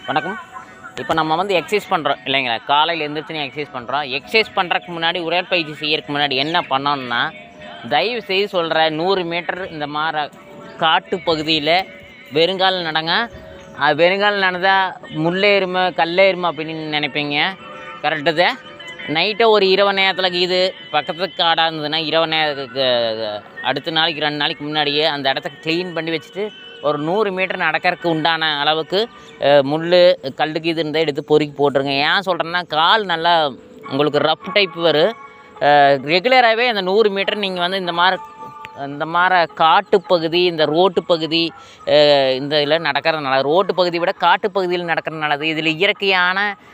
வணக்கம் இப்போ நம்ம வந்து எக்ஸசைஸ் பண்ணுறோம் இல்லைங்களா காலையில் எழுந்திரிச்சு எக்ஸசைஸ் பண்ணுறோம் எக்ஸசைஸ் பண்ணுறதுக்கு முன்னாடி உடற்பயிற்சி செய்யறதுக்கு முன்னாடி என்ன பண்ணணும்னா தயவு செய்து சொல்கிற நூறு மீட்டர் இந்த மாதிரி காட்டு பகுதியில் வெறுங்கால் நடங்க அது வெறுங்கால் நடந்தால் முள்ளேறுமை கல்லேறுமை அப்படின்னு நினைப்பீங்க கரெக்டு தான் நைட்டை ஒரு இரவு நேரத்தில் இது பக்கத்துக்கு காடாக இருந்ததுன்னா இரவு நேரத்துக்கு அடுத்த நாளைக்கு ரெண்டு நாளைக்கு முன்னாடியே அந்த இடத்த க்ளீன் பண்ணி வச்சுட்டு ஒரு நூறு மீட்டர் நடக்கறதுக்கு உண்டான அளவுக்கு அஹ், முள் கல்லுக்கு இது இருந்தால் எடுத்து பொறுக்கி போட்டுருங்க ஏன் சொல்கிறேன்னா கால் நல்லா உங்களுக்கு ரஃப் டைப் வரும் ரெகுலராகவே அந்த நூறு மீட்டர் நீங்கள் வந்து இந்த மாதிரி இந்த மாதிரி காட்டு பகுதி இந்த ரோட்டு பகுதி அஹ், இந்த இதில் நடக்கிறது நல்லது ரோட்டு பகுதியை விட காட்டு பகுதியில் நடக்கிறது நல்லது இதில் இயற்கையான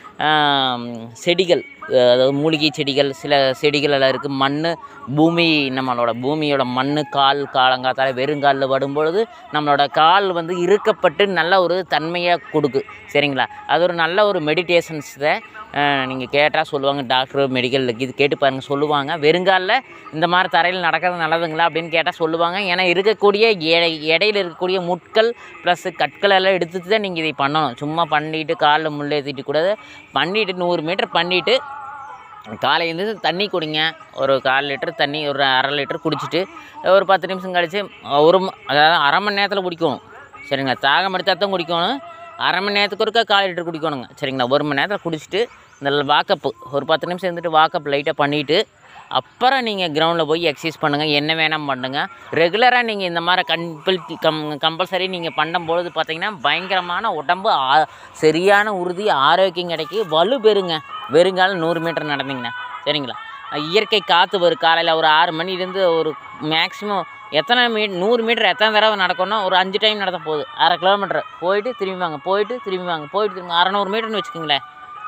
ஆம், செடிகள் அஹ், அதாவது மூலிகை செடிகள் சில செடிகள் எல்லாம் இருக்குது மண் பூமி நம்மளோட பூமியோட மண் கால் காலங்காத்தால வெறுங்காலில் படும்பொழுது நம்மளோட கால் வந்து இறுக்கப்பட்டு நல்ல ஒரு தன்மையை கொடுக்கு சரிங்களா அது ஒரு நல்ல ஒரு மெடிடேஷன்ஸ் தான் நீங்கள் கேட்டால் சொல்லுவாங்க டாக்டர் மெடிக்கல் இது கேட்டு பாருங்கள் சொல்லுவாங்க வெறுங்காலில் இந்த மாதிரி தரையில் நடக்கிறது நல்லதுங்களா அப்படின்னு கேட்டால் சொல்லுவாங்க ஏன்னா இருக்கக்கூடிய எடை இடையில இருக்கக்கூடிய முட்கள் ப்ளஸ் கற்கள் எல்லாம் எடுத்துட்டு தான் நீங்கள் இதை பண்ணணும் சும்மா பண்ணிட்டு காலில் முள் ஏற்றிட்டு கூட பண்ணிவிட்டு நூறு மீட்டர் பண்ணிவிட்டு காலையில் இருந்து தண்ணி குடிங்க ஒரு கால் லிட்டர் தண்ணி ஒரு அரை லிட்டர் குடிச்சிட்டு ஒரு பத்து நிமிஷம் கழித்து ஒரு ம- அதாவது அரை மணி நேரத்தில் குடிக்கணும் சரிங்களா தாகம் எடுத்தால் தான் குடிக்கணும் அரை மணி நேரத்துக்கு ஒருக்கா கால் லிட்டர் குடிக்கணுங்க சரிங்களா ஒரு மணி நேரத்தில் குடிச்சிட்டு இந்த வாக்கப்பு ஒரு பத்து நிமிஷம் இருந்துட்டு வாக்கப் லைட்டாக பண்ணிவிட்டு அப்புறம் நீங்கள் கிரவுண்டில் போய் எக்ஸசைஸ் பண்ணுங்கள் என்ன வேணால் பண்ணுங்கள் ரெகுலராக நீங்கள் இந்த மாதிரி கம்பல் கம் கம்பல்சரி நீங்கள் பண்ணும்பொழுது பார்த்தீங்கன்னா பயங்கரமான உடம்பு ஆ- சரியான உறுதி ஆரோக்கியம் கிடைக்கி வலு பெறுங்க வெறுங்கால நூறு மீட்டர் நடந்தீங்கன்னா சரிங்களா இயற்கை காற்று வரும் காலையில் ஒரு ஆறு மணிலேருந்து ஒரு மேக்ஸிமம் எத்தனை மீ நூறு மீட்டர் எத்தனை தடவை நடக்கணும் ஒரு அஞ்சு டைம் நடத்த போகுது அரை கிலோமீட்டர் போயிட்டு திரும்பி வாங்க போயிட்டு திரும்பி வாங்க போயிட்டு திரும்பி அறநூறு மீட்டர்னு வச்சுக்கோங்களேன்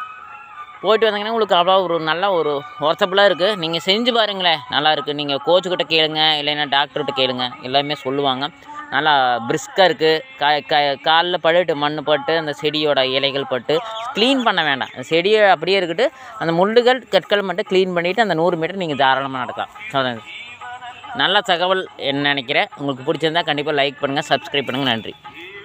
போயிட்டு வந்தீங்கன்னா உங்களுக்கு அவ்வளோ ஒரு நல்ல ஒரு ஒர்த்தபுளாக இருக்குது நீங்கள் செஞ்சு பாருங்களேன் நல்லா இருக்குது நீங்கள் கோச்சுக்கிட்ட கேளுங்க இல்லைன்னா டாக்டர்கிட்ட கேளுங்க எல்லாமே சொல்லுவாங்க நல்லா பிரிஸ்காக இருக்குது கா க காலில் பட்டு மண் பட்டு அந்த செடியோட இலைகள் பட்டு க்ளீன் பண்ண வேண்டாம் அந்த செடியை அப்படியே இருக்கட்டு அந்த முள்ளுகள் கற்கள் மட்டும் க்ளீன் பண்ணிவிட்டு அந்த நூறு மீட்டர் நீங்கள் தாராளமாக நடக்கலாம் அவ்வளவுதான். நல்ல தகவல் என்ன நினைக்கிறேன் உங்களுக்கு பிடிச்சிருந்தா கண்டிப்பாக லைக் பண்ணுங்கள் சப்ஸ்கிரைப் பண்ணுங்கள் நன்றி